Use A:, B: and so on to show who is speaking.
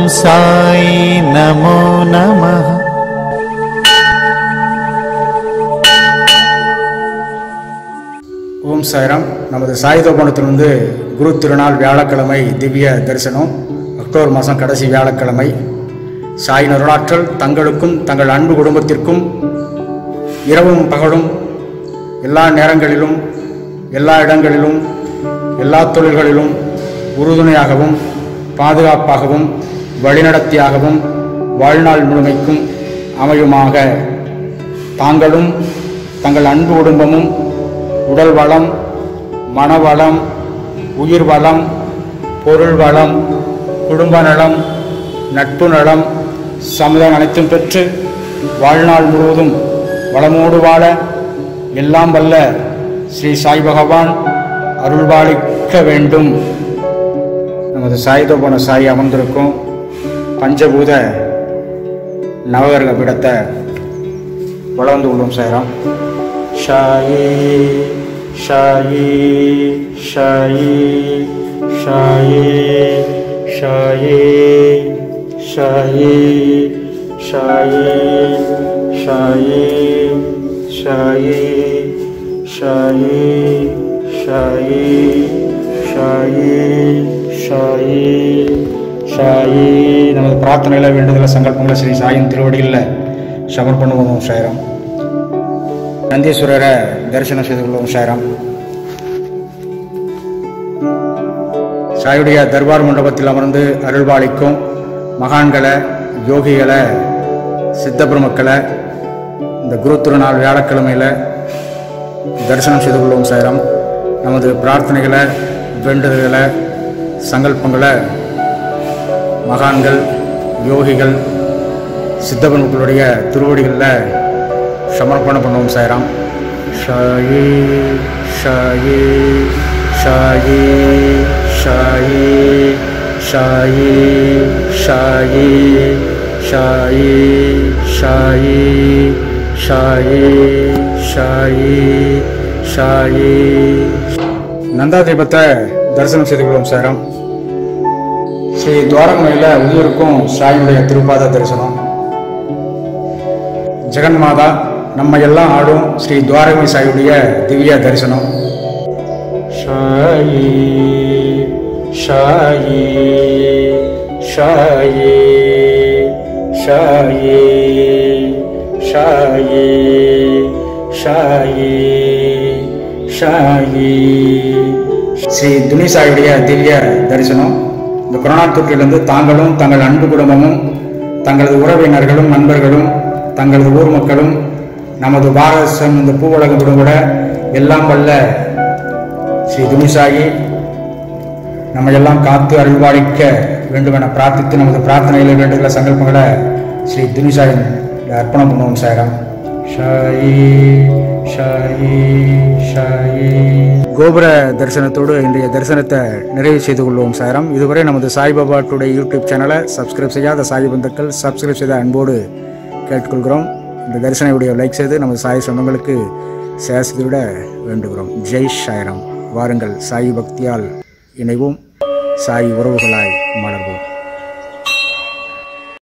A: சாய் நமோ நமः
B: ஓம் சாய்ராம் நமது சாயுதோபணத்திலிருந்து குரு திருநாள் வியாழக்கிழமை திவ்ய தரிசனம் அக்டோபர் மாதம் கடைசி வியாழக்கிழமை சாய் நருளாற்றல் தங்களுக்கும் தங்கள் அன்பு குடும்பத்திற்கும் இரவும் பகலும் எல்லா நேரங்களிலும் எல்லா இடங்களிலும் எல்லா தொழில்களிலும் உறுதுணையாகவும் பாதுகாப்பாகவும் வழிநடத்தியாகவும் வாழ்நாள் முழுமைக்கும் அமையுமாக தாங்களும் தங்கள் அன்பு குடும்பமும் உடல் வளம் மனவளம் உயிர் வளம் பொருள் வளம் குடும்ப நலம் நட்பு நலம் சமுதாயம் அனைத்தும் பெற்று வாழ்நாள் முழுவதும் வளமோடு வாழ எல்லாம் வல்ல ஸ்ரீ சாய் பகவான் அருள்பாலிக்க வேண்டும் நமது சாயுதோபன சாய் அமர்ந்திருக்கும் பஞ்சபூத நவகர்க பீடத்தை வளர்ந்து உள்ளோம் சாய்ராம் ஷாயி ஷாயி ஷாயி ஷாயி ஷாயி ஷாயி ஷாயி ஷாயி ஷாயி ஷாயி ஷாயி ஷாயி ஷாயி ஷாயி நமது பிரார்த்தனையில் வேண்டுதல சங்கல்பங்களை ஸ்ரீ சாயின் திருவடியில் சமர்ப்பணுவோம் சாயிரம் நந்தீஸ்வரரை தரிசனம் செய்து கொள்வோம் சாயிரம் சாயுடைய தர்பார் மண்டபத்தில் அமர்ந்து அருள்பாலிக்கும் மகான்களை யோகிகளை சித்த பெருமக்களை இந்த குரு திருநாள் வியாழக்கிழமையில் தரிசனம் செய்து கொள்வோம் சாயிரம் நமது பிரார்த்தனைகளை வேண்டுதல்களை சங்கல்பங்களை மகான்கள் யோகிகள் சித்தபெருமக்களுடைய திருவடிகளில் சமர்ப்பணம் பண்ணுவோம் சாய்ராம் ஷாயி ஷாயி ஷாயி ஷாயி ஷாயி ஷாயி ஷாயி ஷாயி ஷாயி ஷாயி ஷாயி நந்தா தீபத்தை தரிசனம் செய்து கொள்வோம் சாய்ராம் ஸ்ரீ துவாரகமையில் உள்ளூருக்கும் சாயினுடைய திருப்பாத தரிசனம் ஜெகன்மாதா நம்ம எல்லாம் ஆடும் ஸ்ரீ துவாரகை சாயுடைய திவ்ய தரிசனம் ஷாயி ஷாயி ஷாயி ஷாயி ஷாயி ஷாயி ஷாயி ஸ்ரீ துணி சாயுடைய திவ்ய தரிசனம் இந்த கொரோனா தொற்றிலிருந்து தாங்களும் தங்கள் அன்பு குடும்பமும் தங்களது உறவினர்களும் நண்பர்களும் தங்களது ஊர் மக்களும் நமது பாரதம் இந்த பூவுலகம் கூட எல்லாம் வல்ல ஸ்ரீ துணிசாகி நம்ம எல்லாம் காத்து அருள்வாளிக்க வேண்டும் என பிரார்த்தித்து நமது பிரார்த்தனைகளை வேண்டுகிற சங்கல்பங்களை ஸ்ரீ துணிசாயி அர்ப்பணம் பண்ணுவோம் சாயிரம் ஷாயி ஷாயி ஷாயி கோபுர தரிசனத்தோடு இன்றைய தரிசனத்தை நிறைவு செய்து கொள்வோம் சாயிரம் இதுவரை நமது சாய்பாபா டுடே யூடியூப் சேனலை சப்ஸ்கிரைப் செய்யாத சாய் பந்துக்கள் சப்ஸ்கிரைப் செய்த அன்போடு கேட்டுக்கொள்கிறோம் இந்த தரிசன வீடியோ லைக் செய்து நமது சாய் சொந்தங்களுக்கு ஷேர் செய்துவிட வேண்டுகிறோம் ஜெய் சாய்ராம் வாருங்கள் சாய் பக்தியால் இணைவோம் சாய் உறவுகளாய் மலர்வோம்